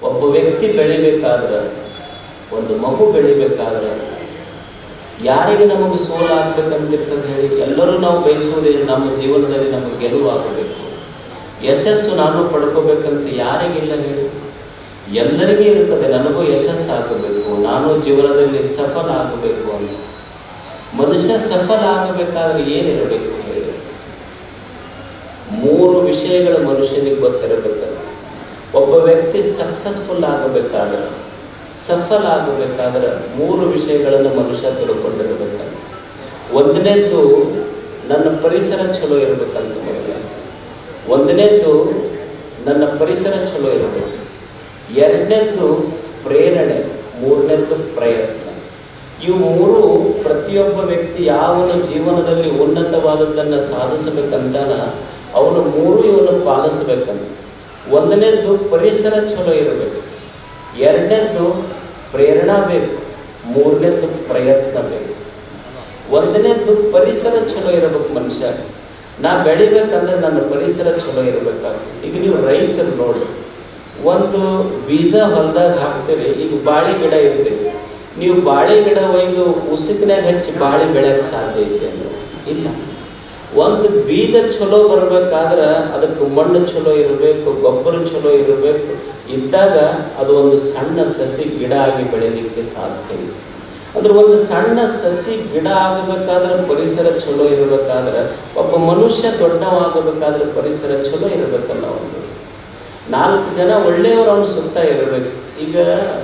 ಒಬ್ಬ ವ್ಯಕ್ತಿ ಬೆಳಿಬೇಕಾದ್ರೆ ಒಂದು ಮಗು ಬೆಳಿಬೇಕಾದ್ರೆ ಯಾರಿಗೆ ನಮಗೆ ಸೋಲು ಆಗ್ಬೇಕಂತಿರ್ತದೆ ಹೇಳಿ ಎಲ್ಲರೂ ನಾವು ಬಯಸುವುದೇ ನಮ್ಮ ಜೀವನದಲ್ಲಿ ನಮಗೆ ಗೆಲುವು ಆಗಬೇಕು ಯಶಸ್ಸು ನಾನು ಪಡ್ಕೋಬೇಕಂತ ಯಾರಿಗಿಲ್ಲ ಹೇಳಿ ಎಲ್ಲರಿಗೂ ಇರ್ತದೆ ನನಗೂ ಯಶಸ್ಸು ಆಗಬೇಕು ನಾನು ಜೀವನದಲ್ಲಿ ಸಫಲ ಆಗಬೇಕು ಅಂತ ಮನುಷ್ಯ ಸಫಲ ಆಗಬೇಕಾದ್ರೆ ಏನಿರಬೇಕು ಹೇಳಿ ಮೂರು ವಿಷಯಗಳು ಮನುಷ್ಯನಿಗೆ ಗೊತ್ತಿರಬೇಕಲ್ಲ ಒಬ್ಬ ವ್ಯಕ್ತಿ ಸಕ್ಸಸ್ಫುಲ್ ಆಗಬೇಕಾದ್ರೆ ಸಫಲ ಆಗಬೇಕಾದ್ರೆ ಮೂರು ವಿಷಯಗಳನ್ನು ಮನುಷ್ಯ ತಿಳ್ಕೊಂಡಿರ್ಬೇಕಂತ ಒಂದನೇದ್ದು ನನ್ನ ಪರಿಸರ ಚಲೋ ಇರಬೇಕಂತ ಮೊದಲ ಒಂದನೇದ್ದು ನನ್ನ ಪರಿಸರ ಚಲೋ ಇರಬೇಕು ಎರಡನೇದ್ದು ಪ್ರೇರಣೆ ಮೂರನೇದ್ದು ಪ್ರಯತ್ನ ಇವು ಮೂರು ಪ್ರತಿಯೊಬ್ಬ ವ್ಯಕ್ತಿ ಯಾವನು ಜೀವನದಲ್ಲಿ ಉನ್ನತವಾದದ್ದನ್ನು ಸಾಧಿಸಬೇಕಂತಾನ ಅವನು ಮೂರು ಇವನು ಪಾಲಿಸಬೇಕಂತ ಒಂದನೇದ್ದು ಪರಿಸರ ಚಲೋ ಇರಬೇಕು ಎರಡನೇದ್ದು ಪ್ರೇರಣಾ ಬೇಕು ಮೂರನೇದ್ದು ಪ್ರಯತ್ನ ಬೇಕು ಒಂದನೇದ್ದು ಪರಿಸರ ಚಲೋ ಇರಬೇಕು ಮನುಷ್ಯ ನಾ ಬೆಳಿಬೇಕಂದ್ರೆ ನನ್ನ ಪರಿಸರ ಚಲೋ ಇರಬೇಕಾಗ್ತದೆ ಈಗ ನೀವು ರೈತರು ನೋಡಿ ಒಂದು ಬೀಜ ಹೊಲದಾಗ ಹಾಕ್ತೀರಿ ಈಗ ಬಾಳೆ ಗಿಡ ಇರ್ತೀವಿ ನೀವು ಬಾಳೆ ಗಿಡ ಒಯ್ದು ಉಸುಕಿನಾಗ ಹಚ್ಚಿ ಬಾಳೆ ಬೆಳೆಯಕ್ಕೆ ಸಾಧ್ಯ ಐತೆ ಅಂದ್ರೆ ಇಲ್ಲ ಒಂದು ಬೀಜ ಚಲೋ ಬರ್ಬೇಕಾದ್ರೆ ಅದಕ್ಕೆ ಮಣ್ಣು ಚಲೋ ಇರಬೇಕು ಗೊಬ್ಬರ ಚಲೋ ಇರಬೇಕು ಇದ್ದಾಗ ಅದು ಒಂದು ಸಣ್ಣ ಸಸಿ ಗಿಡ ಆಗಿ ಬೆಳೀಲಿಕ್ಕೆ ಸಾಧ್ಯ ಇದೆ ಅಂದ್ರೆ ಒಂದು ಸಣ್ಣ ಸಸಿ ಗಿಡ ಆಗಬೇಕಾದ್ರೆ ಪರಿಸರ ಚಲೋ ಇರಬೇಕಾದ್ರೆ ಒಬ್ಬ ಮನುಷ್ಯ ದೊಡ್ಡವಾಗಬೇಕಾದ್ರೆ ಪರಿಸರ ಚಲೋ ಇರಬೇಕಲ್ಲ ಒಂದು ನಾಲ್ಕು ಜನ ಒಳ್ಳೆಯವರು ಅವನು ಸುತ್ತ ಇರಬೇಕು ಈಗ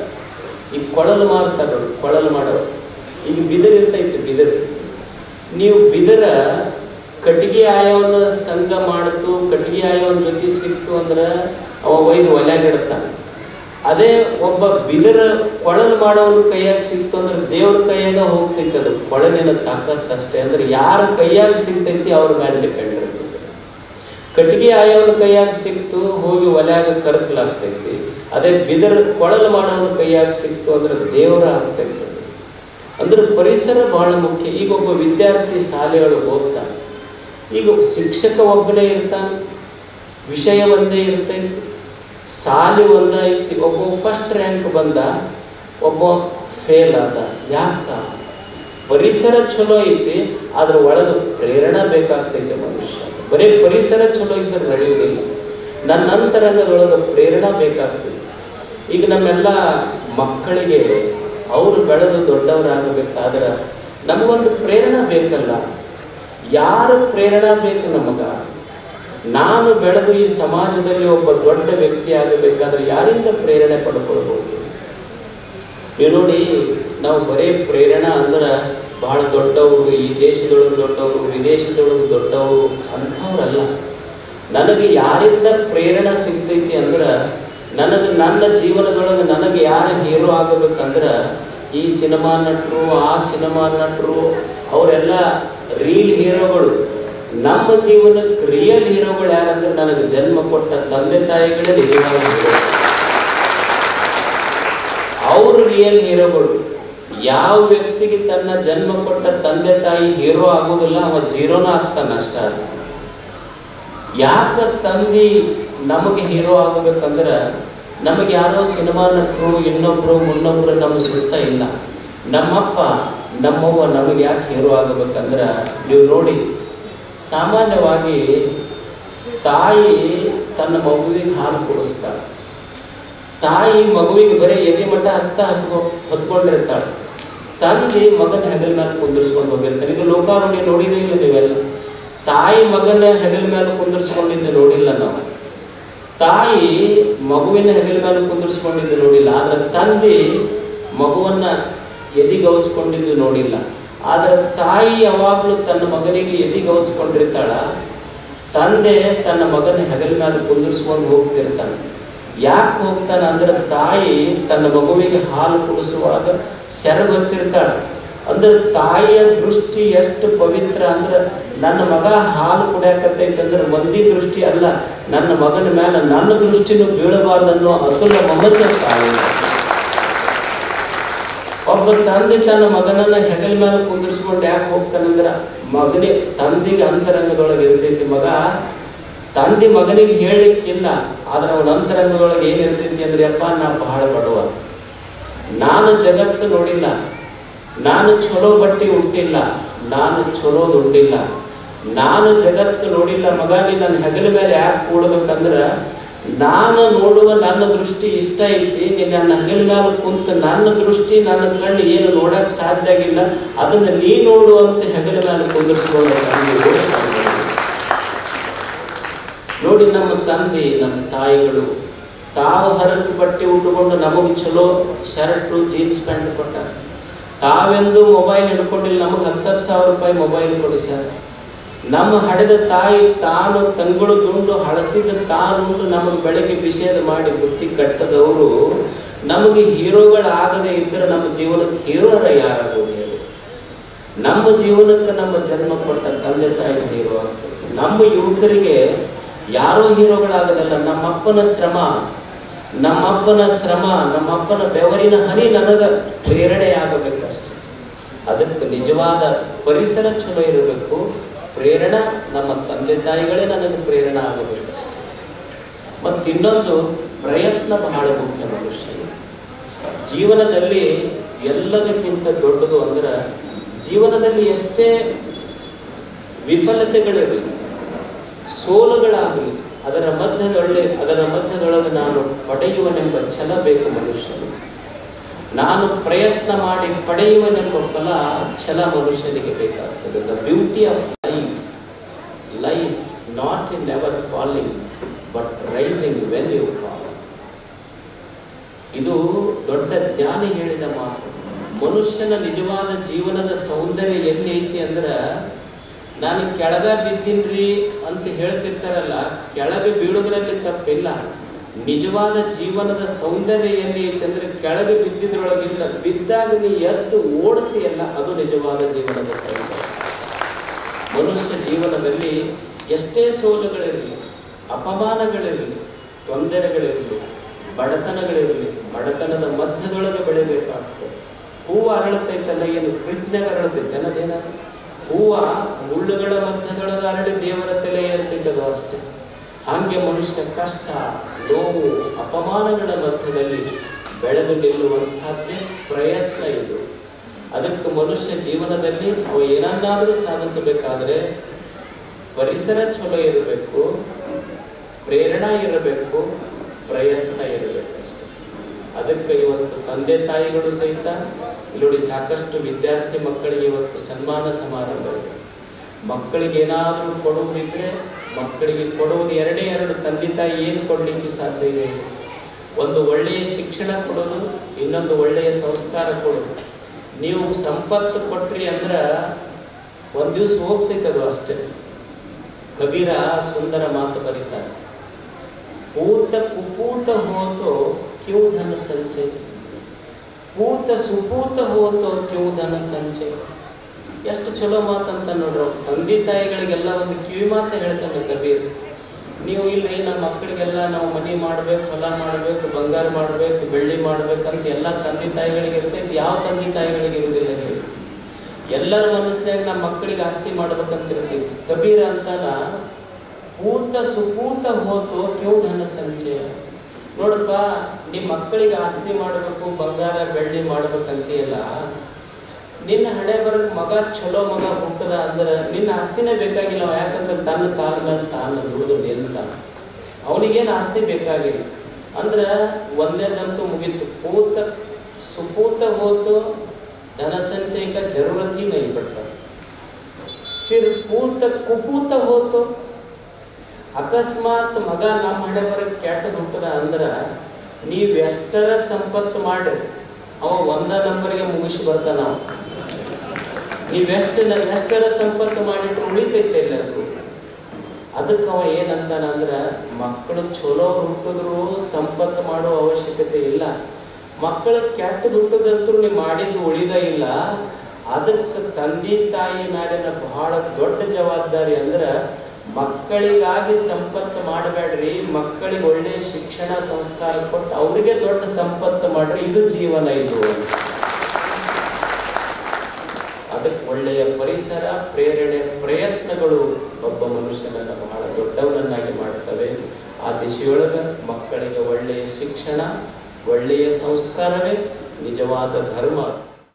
ಈಗ ಕೊಳಲು ಮಾರ್ತಾರೆ ನೋಡಿ, ಕೊಳಲು ಮಾಡೋರು ಈಗ ಬಿದಿರು ಇರ್ತೈತಿ ಬಿದಿರು ನೀವು ಬಿದಿರ ಕಟ್ಟಿಗೆ ಆಯವನ ಸಂಘ ಮಾಡಿತು ಕಟ್ಟಿಗೆ ಆಯವನ ಜೊತೆ ಸಿಕ್ತು ಅಂದ್ರೆ ಅವ ಒಯ್ದು ಒಲೆಗಿಡ್ತಾನೆ ಅದೇ ಒಬ್ಬ ಬಿದಿರ ಕೊಳಲು ಮಾಡೋನ ಕೈಯಾಗ ಸಿಕ್ತು ಅಂದ್ರೆ ದೇವ್ರ ಕೈಯಾಗ ಹೋಗ್ತೈತಿ ಅದು ಕೊಳಲಿನ ತಾಕತ್ ಅಷ್ಟೇ ಅಂದ್ರೆ ಯಾರ ಕೈಯಾಗ ಸಿಗ್ತೈತಿ ಅವ್ರ ಮೇಲೆ ಡಿಪೆಂಡ್ ಇರ್ತೈತಿ ಕಟ್ಟಿಗೆ ಆಯವನ ಕೈಯಾಗ ಸಿಕ್ತು ಹೋಗಿ ಒಲೆಯಾಗ ಕರಕಲಾಗ್ತೈತಿ ಅದೇ ಬಿದರ ಕೊಳಲು ಮಾಡೋನ ಕೈಯಾಗ ಸಿಕ್ತು ಅಂದ್ರೆ ದೇವರ ಆಗ್ತೈತಿ ಅದು. ಅಂದ್ರೆ ಪರಿಸರ ಬಹಳ ಮುಖ್ಯ ಈಗ ಒಬ್ಬ ವಿದ್ಯಾರ್ಥಿ ಶಾಲೆಯೊಳಗೆ ಹೋಗ್ತಾನೆ ಈಗ ಶಿಕ್ಷಕ ಒಬ್ಬನೇ ಇರ್ತಾನೆ ವಿಷಯ ಒಂದೇ ಇರ್ತೈತಿ ಸಾಲಿ ಒಂದ ಐತಿ ಒಬ್ಬ ಫಸ್ಟ್ ರ್ಯಾಂಕ್ ಬಂದ ಒಬ್ಬ ಫೇಲ್ ಆದ ಯಾಕ ಪರಿಸರ ಚಲೋ ಐತಿ ಅದ್ರ ಒಳಗೆ ಪ್ರೇರಣೆ ಬೇಕಾಗ್ತೈತೆ ಮನುಷ್ಯ ಬರೀ ಪರಿಸರ ಚಲೋ ಇದ್ರೆ ನಡೆಯುವುದಿಲ್ಲ ನನ್ನ ಅಂತರಂಗದೊಳಗೆ ಪ್ರೇರಣೆ ಬೇಕಾಗ್ತೈತಿ ಈಗ ನಮ್ಮೆಲ್ಲ ಮಕ್ಕಳಿಗೆ ಅವರು ಬೆಳೆದು ದೊಡ್ಡವರಾಗಬೇಕಾದ್ರೆ ನಮಗೊಂದು ಪ್ರೇರಣೆ ಬೇಕಲ್ಲ ಯಾರು ಪ್ರೇರಣೆ ಬೇಕು ನಮಗ ನಾನು ಬೆಳೆದು ಈ ಸಮಾಜದಲ್ಲಿ ಒಬ್ಬ ದೊಡ್ಡ ವ್ಯಕ್ತಿ ಆಗಬೇಕಾದ್ರೆ ಯಾರಿಂದ ಪ್ರೇರಣೆ ಪಡ್ಕೊಳ್ಬಹುದು ನೀವು ನೋಡಿ ನಾವು ಬರೀ ಪ್ರೇರಣಾ ಅಂದ್ರೆ ಬಹಳ ದೊಡ್ಡವರು ಈ ದೇಶದೊಳಗೆ ದೊಡ್ಡವರು ವಿದೇಶದೊಳಗೆ ದೊಡ್ಡವರು ಅಂಥವ್ರಲ್ಲ ನನಗೆ ಯಾರಿಂದ ಪ್ರೇರಣೆ ಸಿಗ್ತೈತಿ ಅಂದ್ರೆ ನನಗೆ ನನ್ನ ಜೀವನದೊಳಗೆ ನನಗೆ ಯಾರು ಹೀರೋ ಆಗಬೇಕಂದ್ರೆ ಈ ಸಿನಿಮಾ ನಟರು ಆ ಸಿನಿಮಾ ನಟರು ಅವರೆಲ್ಲ ರೀಲ್ ಹೀರೋಗಳು ನಮ್ಮ ಜೀವನಕ್ಕೆ ರಿಯಲ್ ಹೀರೋಗಳು ಯಾರಂದ್ರೆ ನನಗೆ ಜನ್ಮ ಕೊಟ್ಟ ತಂದೆ ತಾಯಿಗಳೇ ನಿಜವಾದ hero. ಅವರು ರಿಯಲ್ ಹೀರೋಗಳು ಯಾವ ವ್ಯಕ್ತಿಗೆ ತನ್ನ ಜನ್ಮ ಕೊಟ್ಟ ತಂದೆ ತಾಯಿ ಹೀರೋ ಆಗೋದಿಲ್ಲ ಅವ ಜೀರೋನ ಆಗ್ತಾನ ಅಷ್ಟ ಯಾಕ ತಂದಿ ನಮಗೆ ಹೀರೋ ಆಗಬೇಕಂದ್ರೆ ನಮಗೆ ಯಾರೋ ಸಿನಿಮಾ ನಟರು ಇನ್ನೊಬ್ರು ಮುನ್ನೊಬ್ರು ನಮ್ಮ ಸುತ್ತ ಇಲ್ಲ ನಮ್ಮಪ್ಪ ನಮ್ಮವ್ವ ನಮಗೆ ಯಾಕೆ ಹೀರೋ ಆಗಬೇಕಂದ್ರೆ ನೀವು ನೋಡಿ ಸಾಮಾನ್ಯವಾಗಿ ತಾಯಿ ತನ್ನ ಮಗುವಿಗೆ ಹಾಲು ಕುಡಿಸ್ತಾಳೆ ತಾಯಿ ಮಗುವಿಗೆ ಬರೀ ಎದೆ ಮಠ ಹತ್ತ ಹತ್ಕೊ ಹೊತ್ಕೊಂಡಿರ್ತಾಳೆ ತಂದೆ ಮಗನ ಹೆಗಲ ಮೇಲೆ ಕುಂದಿರ್ಸ್ಕೊಂಡು ಹೋಗಿರ್ತಾನೆ ಇದು ಲೋಕಾರೂಢಿ ನೋಡಿರೇ ಇಲ್ಲ ನೀವೆಲ್ಲ ತಾಯಿ ಮಗನ ಹೆಗಲ ಮೇಲೆ ಕುಂದಿರ್ಸ್ಕೊಂಡಿದ್ದು ನೋಡಿಲ್ಲ ನಾವು ತಾಯಿ ಮಗುವಿನ ಹೆಗಲ ಮೇಲೆ ಕುಂದಿರ್ಸ್ಕೊಂಡಿದ್ದು ನೋಡಿಲ್ಲ ಆದ್ರೆ ತಂದೆ ಮಗುವನ್ನ ಎದಿಗೌಚ್ಕೊಂಡಿದ್ದು ನೋಡಿಲ್ಲ ಆದ್ರೆ ತಾಯಿ ಯಾವಾಗಲೂ ತನ್ನ ಮಗನಿಗೆ ಎದಿಗೌಚ್ಕೊಂಡಿರ್ತಾಳ ತಂದೆ ತನ್ನ ಮಗನ ಹೆಗಲ ಮೇಲೆ ಕುಂದಿರ್ಸ್ಕೊಂಡು ಹೋಗ್ತಿರ್ತಾನೆ ಯಾಕೆ ಹೋಗ್ತಾನೆ ಅಂದ್ರೆ ತಾಯಿ ತನ್ನ ಮಗುವಿಗೆ ಹಾಲು ಕುಡಿಸುವಾಗ ಸೆರಗು ಹಚ್ಚಿರ್ತಾಳೆ ಅಂದ್ರೆ ತಾಯಿಯ ದೃಷ್ಟಿ ಎಷ್ಟು ಪವಿತ್ರ ಅಂದ್ರೆ ನನ್ನ ಮಗ ಹಾಲು ಕುಡಿಯಾಕತ್ತೈತೆ ಅಂದ್ರೆ ಮಂದಿ ದೃಷ್ಟಿ ಅಲ್ಲ ನನ್ನ ಮಗನ ಮೇಲೆ ನನ್ನ ದೃಷ್ಟಿನೂ ಬೀಳಬಾರ್ದನ್ನೋ ಅತುಲ ಮಮತೆ ತಾಯಿ ಒಬ್ಬ ತಂದೆ ತನ್ನ ಮಗನನ್ನ ಹೆಗಲ ಮೇಲೆ ಕುಂದಿರ್ಸ್ಕೊಂಡು ಯಾಕೆ ಹೋಗ್ತಾನಂದ್ರ ಮಗನಿಗೆ ತಂದೆಗೆ ಅಂತರಂಗದೊಳಗೆ ಇರ್ತೈತಿ ಮಗ ತಂದೆ ಮಗನಿಗೆ ಹೇಳಲಿಕ್ಕಿಲ್ಲ ಆದ್ರೆ ಅವನ ಅಂತರಂಗದೊಳಗೆ ಏನಿರ್ತೈತಿ ಅಂದ್ರೆ ಅಪ್ಪ ನಾ ಬಹಳ ಬಡವ ನಾನು ಜಗತ್ತು ನೋಡಿಲ್ಲ ನಾನು ಚಲೋ ಬಟ್ಟೆ ಉಟ್ಟಿಲ್ಲ ನಾನು ಚಲೋ ದುಡ್ಡಿಲ್ಲ ನಾನು ಜಗತ್ತು ನೋಡಿಲ್ಲ ಮಗನಿ ನನ್ನ ಹೆಗಲ ಮೇಲೆ ಯಾಕೆ ಕೂಡ್ಬೇಕಂದ್ರ ನಾನು ನೋಡುವ ನನ್ನ ದೃಷ್ಟಿ ಇಷ್ಟ ಐತಿ ನೀನ್ ನನ್ನ ಹೆಗಲ ಮೇಲೆ ಕುಂತ ನನ್ನ ದೃಷ್ಟಿ ನನ್ನ ಕಣ್ಣು ಏನು ನೋಡಕ್ ಸಾಧ್ಯ ಆಗಿಲ್ಲ ಅದನ್ನ ನೀ ನೋಡುವಂತ ಹೆಗಲ ಮೇಲೆ ಕುಂದಿರ್ಸ್ಕೊಂಡು ನೋಡಿ ನಮ್ಮ ತಂದೆ ನಮ್ಮ ತಾಯಿಗಳು ತಾವು ಹರಕು ಬಟ್ಟೆ ಉಟ್ಟುಕೊಂಡು ನಮಗೆ ಚಲೋ ಶರ್ಟು ಜೀನ್ಸ್ ಪ್ಯಾಂಟ್ ಕೊಟ್ಟಾರ ತಾವೆಂದು ಮೊಬೈಲ್ ಹಿಡ್ಕೊಂಡಿಲ್ಲ ನಮಗೆ ಹತ್ತತ್ತು ಸಾವಿರ ರೂಪಾಯಿ ಮೊಬೈಲ್ ಕೊಡಿಸ್ಯಾರ ನಮ್ಮ ಹಡೆದ ತಾಯಿ ತಾನು ತಂಗಳು ದುಂಡು ಹಳಸಿದ ತಾನುಂಡು ನಮಗೆ ಬೆಳಗ್ಗೆ ವಿಷಯದ ಮಾಡಿ ಬುತ್ತಿ ಕಟ್ಟದವರು ನಮಗೆ ಹೀರೋಗಳಾಗದೇ ಇದ್ರೆ ನಮ್ಮ ಜೀವನಕ್ಕೆ ಹೀರೋರ ಯಾರಾಗೋದು ಹೇಳಿ ನಮ್ಮ ಜೀವನಕ್ಕೆ ನಮ್ಮ ಜನ್ಮ ಕೊಟ್ಟ ತಂದೆ ತಾಯಿ ಹೀರೋ ಆಗ್ತದೆ ನಮ್ಮ ಯುವಕರಿಗೆ ಯಾರೋ ಹೀರೋಗಳಾಗದಲ್ಲ ನಮ್ಮಪ್ಪನ ಶ್ರಮ ನಮ್ಮಪ್ಪನ ಶ್ರಮ ನಮ್ಮಪ್ಪನ ಬೆವರಿನ ಹನಿ ನನಗ ಪ್ರೇರಣೆಯಾಗಬೇಕಷ್ಟೆ ಅದಕ್ಕೆ ನಿಜವಾದ ಪರಿಸರ ಚಲೋ ಇರಬೇಕು ಪ್ರೇರಣಾ ನಮ್ಮ ತಂದೆ ತಾಯಿಗಳೇ ನನಗೆ ಪ್ರೇರಣೆ ಆಗಬೇಕಷ್ಟೆ ಮತ್ತು ಇನ್ನೊಂದು ಪ್ರಯತ್ನ ಬಹಳ ಮುಖ್ಯ ಮನುಷ್ಯ ಜೀವನದಲ್ಲಿ ಎಲ್ಲದಕ್ಕಿಂತ ದೊಡ್ಡದು ಅಂದ್ರೆ ಜೀವನದಲ್ಲಿ ಎಷ್ಟೇ ವಿಫಲತೆಗಳಿರಲಿ ಸೋಲುಗಳಾಗಲಿ ಅದರ ಮಧ್ಯದೊಳ್ಳೆ ಅದರ ಮಧ್ಯದೊಳಗೆ ನಾನು ಪಡೆಯುವನೆಂಬ ಛಲ ಬೇಕು ಮನುಷ್ಯನಿಗೆ ನಾನು ಪ್ರಯತ್ನ ಮಾಡಿ ಪಡೆಯುವನೆಂಬ ಫಲ ಛಲ ಮನುಷ್ಯನಿಗೆ ಬೇಕಾಗ್ತದೆ the beauty of life lies not in never falling but rising when you fall ಇದು ದೊಡ್ಡ ಜ್ಞಾನಿ ಹೇಳಿದ ಮಾತು ಮನುಷ್ಯನ ನಿಜವಾದ ಜೀವನದ ಸೌಂದರ್ಯ ಎಲ್ಲಿ ಐತಿ ಅಂದ್ರೆ ನಾನು ಕೆಳಗ ಬಿದ್ದೀನ್ರಿ ಅಂತ ಹೇಳ್ತಿರ್ತಾರಲ್ಲ ಕೆಳಗೆ ಬೀಳೋದ್ರಲ್ಲಿ ತಪ್ಪಿಲ್ಲ ನಿಜವಾದ ಜೀವನದ ಸೌಂದರ್ಯ ಎಲ್ಲಿ ಐತೆ ಅಂದ್ರೆ ಕೆಳಗೆ ಬಿದ್ದಿದ್ರೊಳಗಿಲ್ಲ ಬಿದ್ದಾಗ ನೀ ಎದ್ದು ಓಡ್ತೀಯಲ್ಲ ಅದು ನಿಜವಾದ ಜೀವನದ ಸೌಂದರ್ಯ ಮನುಷ್ಯ ಜೀವನದಲ್ಲಿ ಎಷ್ಟೇ ಸೋಲುಗಳಿರಲಿ ಅಪಮಾನಗಳಿರಲಿ ತೊಂದರೆಗಳಿರಲಿ ಬಡತನಗಳಿರಲಿ ಬಡತನದ ಮಧ್ಯದೊಳಗೆ ಬೆಳಿಬೇಕಾಗ್ತದೆ ಹೂವು ಅರಳತೈತಲ್ಲ ಏನು ಫ್ರಿಜ್ನಾಗ ಅರಳತೈತೆ ಅನ್ನೋದೇನಾದ್ರು ಹೂವ ಮುಳ್ಳುಗಳ ಮಧ್ಯದೊಳಗೆ ಅರಳಿ ದೇವರ ತಲೆ ಏರ್ತೈತೆ ಅದು ಅಷ್ಟೇ ಹಾಗೆ ಮನುಷ್ಯ ಕಷ್ಟ ನೋವು ಅಪಮಾನಗಳ ಮಧ್ಯದಲ್ಲಿ ಬೆಳೆದು ನಿಲ್ಲುವಂತಹದ್ದೇ ಪ್ರಯತ್ನ ಇದು ಅದಕ್ಕೆ ಮನುಷ್ಯ ಜೀವನದಲ್ಲಿ ಅವ ಏನನ್ನಾದರೂ ಸಾಧಿಸಬೇಕಾದ್ರೆ ಪರಿಸರ ಚಲೋ ಇರಬೇಕು ಪ್ರೇರಣಾ ಇರಬೇಕು ಪ್ರಯತ್ನ ಇರಬೇಕಷ್ಟೆ ಅದಕ್ಕೆ ಇವತ್ತು ತಂದೆ ತಾಯಿಗಳು ಸಹಿತ ಇಲ್ಲಿ ನೋಡಿ ಸಾಕಷ್ಟು ವಿದ್ಯಾರ್ಥಿ ಮಕ್ಕಳಿಗೆ ಇವತ್ತು ಸನ್ಮಾನ ಸಮಾರಂಭ ಇದೆ ಮಕ್ಕಳಿಗೆ ಏನಾದರೂ ಕೊಡುವುದಿದ್ರೆ ಮಕ್ಕಳಿಗೆ ಕೊಡುವುದು ಎರಡೇ ಎರಡು ತಂದೆ ತಾಯಿ ಏನು ಕೊಡಲಿಕ್ಕೆ ಸಾಧ್ಯ ಇದೆ ಒಂದು ಒಳ್ಳೆಯ ಶಿಕ್ಷಣ ಕೊಡೋದು ಇನ್ನೊಂದು ಒಳ್ಳೆಯ ಸಂಸ್ಕಾರ ಕೊಡೋದು ನೀವು ಸಂಪತ್ತು ಕೊಟ್ರಿ ಅಂದ್ರೆ ಒಂದು ದಿವಸ ಹೋಗ್ತೈತೆ ಅದು ಅಷ್ಟೇ ಕಬೀರ ಸುಂದರ ಮಾತು ಬರೀತಾರೆ ಪೂತ ಕುಪೂತ ಹೋತೋ ಕ್ಯೂ ಧನ ಸಂಚಯ ಪೂತ ಸುಪೂತ ಹೋತೋ ಕ್ಯೂ ಧನ ಸಂಚಯ ಎಷ್ಟು ಚಲೋ ಮಾತಂತ ನೋಡ್ರಿ ಅವ್ರ ತಂದೆ ತಾಯಿಗಳಿಗೆಲ್ಲ ಒಂದು ಕಿವಿ ಮಾತು ಹೇಳ್ತಾನೆ ಕಬೀರ್ ನೀವು ಇಲ್ರಿ ನಮ್ಮ ಮಕ್ಕಳಿಗೆಲ್ಲ ನಾವು ಮನೆ ಮಾಡ್ಬೇಕು ಹೊಲ ಮಾಡ್ಬೇಕು ಬಂಗಾರ ಮಾಡ್ಬೇಕು ಬೆಳ್ಳಿ ಮಾಡ್ಬೇಕಂತ ಎಲ್ಲ ತಂದೆ ತಾಯಿಗಳಿಗೆ ಇರ್ತೈತಿ ಯಾವ ತಂದೆ ತಾಯಿಗಳಿಗೆ ಇರುವುದಿಲ್ಲ ಹೇಳಿ ಎಲ್ಲರ ಮನಸ್ಸಿನಾಗ ನಮ್ಮ ಮಕ್ಕಳಿಗೆ ಆಸ್ತಿ ಮಾಡ್ಬೇಕಂತ ಇರ್ತೈತಿ ಕಬೀರ ಅಂತಾನ ಪೂತ ಸುಪೂತ ಹೋತು ಕ್ಯೂ ಧನ ಸಂಚಯ ನೋಡಪ್ಪ ನಿಮ್ಮ ಮಕ್ಕಳಿಗೆ ಆಸ್ತಿ ಮಾಡಬೇಕು ಬಂಗಾರ ಬೆಳ್ಳಿ ಮಾಡ್ಬೇಕಂತೀಯಲ್ಲ ನಿನ್ನ ಹಣೆ ಬರಕ್ ಮಗ ಚಲೋ ಮಗ ಹುಟ್ಟದ ಅಂದ್ರೆ ನಿನ್ನ ಆಸ್ತಿನೇ ಬೇಕಾಗಿಲ್ಲ ಅವ ಯಾಕಂದ್ರೆ ತನ್ನ ಕಾಲ ಮೇಲೆ ತಾನು ದುಡಿದು ನಿಂತ ಅವನಿಗೇನು ಆಸ್ತಿ ಬೇಕಾಗಿಲ್ಲ ಅಂದ್ರೆ ಒಂದೇದಂತೂ ಮುಗೀತು ಪೂತ ಸುಪೂತ ಹೋತು ಧನ ಸಂಚಯ का जरूरत ही नहीं पड़ता फिर पूत ಕುಪೂತ ಹೋತು ಅಕಸ್ಮಾತ್ ಮಗ ನಮ್ಮ ಹಣೆ ಬರಕ್ ಕೆಟ್ಟದ್ ಹುಟ್ಟದ ಅಂದ್ರ ನೀವ್ ಎಷ್ಟರ ಸಂಪತ್ತು ಮಾಡ್ರಿ ಅವ ಒಂದ ನಂಬರ್ಗೆ ಮುಗಿಸಿ ಬರ್ತಾನ ಅವ ನೀವೆಷ್ಟು ಎಷ್ಟರ ಸಂಪತ್ತು ಮಾಡಿಟ್ಟು ಉಳಿತೈತೆ ಎಲ್ಲರಿಗೂ ಅದಕ್ಕೆ ಅವ ಏನಂತಾನ ಅಂದ್ರ ಮಕ್ಕಳು ಚಲೋ ಹುಟ್ಟಿದ್ರು ಸಂಪತ್ತು ಮಾಡೋ ಅವಶ್ಯಕತೆ ಇಲ್ಲ ಮಕ್ಕಳ ಕೆಟ್ಟದ ಹುಟ್ಟದಂತೂ ನೀವು ಮಾಡಿದ್ದು ಉಳಿದ ಇಲ್ಲ ಅದಕ್ಕೆ ತಂದೆ ತಾಯಿ ಮೇಲಿನ ಬಹಳ ದೊಡ್ಡ ಜವಾಬ್ದಾರಿ ಅಂದ್ರ ಮಕ್ಕಳಿಗಾಗಿ ಸಂಪತ್ತು ಮಾಡಬೇಡ್ರಿ ಮಕ್ಕಳಿಗೆ ಒಳ್ಳೆ ಶಿಕ್ಷಣ ಸಂಸ್ಕಾರ ಕೊಟ್ಟು ಅವರಿಗೆ ದೊಡ್ಡ ಸಂಪತ್ತು ಮಾಡ್ರಿ ಇದು ಜೀವನ ಇದು ಅದಕ್ಕೆ ಒಳ್ಳೆಯ ಪರಿಸರ ಪ್ರೇರಣೆ ಪ್ರಯತ್ನಗಳು ಒಬ್ಬ ಮನುಷ್ಯನನ್ನು ಬಹಳ ದೊಡ್ಡವನನ್ನಾಗಿ ಮಾಡ್ತವೆ ಆ ದಿಶೆಯೊಳಗೆ ಮಕ್ಕಳಿಗೆ ಒಳ್ಳೆಯ ಶಿಕ್ಷಣ ಒಳ್ಳೆಯ ಸಂಸ್ಕಾರವೇ ನಿಜವಾದ ಧರ್ಮ